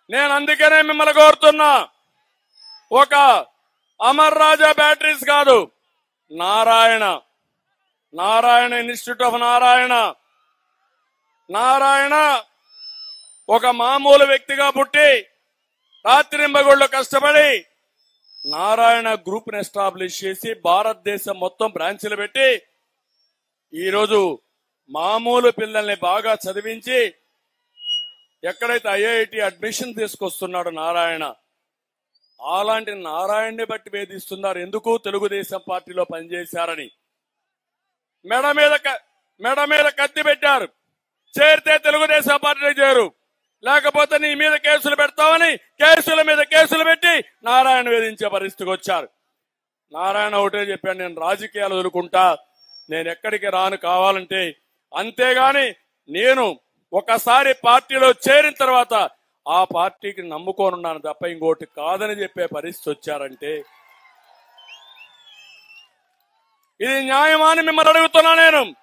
నేను అందుకనే మిమ్మల్ని కోరుతున్నా ఒక అమర్ రాజా బ్యాటరీస్ కాదు నారాయణ నారాయణ ఇన్స్టిట్యూట్ ఆఫ్ నారాయణ నారాయణ ఒక మామూలు వ్యక్తిగా పుట్టి రాత్రింబగుళ్ళు కష్టపడి నారాయణ గ్రూప్ ని ఎస్టాబ్లిష్ చేసి భారతదేశం మొత్తం బ్రాంచీలు పెట్టి ఈరోజు మామూలు పిల్లల్ని బాగా చదివించి ఎక్కడైతే ఐఐటి అడ్మిషన్ తీసుకొస్తున్నాడు నారాయణ అలాంటి నారాయణ్ని బట్టి వేధిస్తున్నారు ఎందుకు తెలుగుదేశం పార్టీలో పనిచేశారని మెడ మీద క- మెడ మీద కత్తి పెట్టారు చేరితే తెలుగుదేశం పార్టీలో చేరు లేకపోతే నీ మీద కేసులు పెడతామని కేసుల మీద కేసులు పెట్టి నారాయణ వేధించే పరిస్థితికి వచ్చారు నారాయణ ఒకటే చెప్పాను నేను రాజకీయాలు వదులుకుంటా నేను ఎక్కడికి రాను కావాలంటే అంతేగాని నేను ఒకసారి పార్టీలో చేరిన తర్వాత ఆ పార్టీకి నమ్ముకోనున్నాను తప్ప ఇంకోటి కాదని చెప్పే పరిస్థితి వచ్చారంటే ఇది న్యాయమా అని మిమ్మల్ని అడుగుతున్నా నేను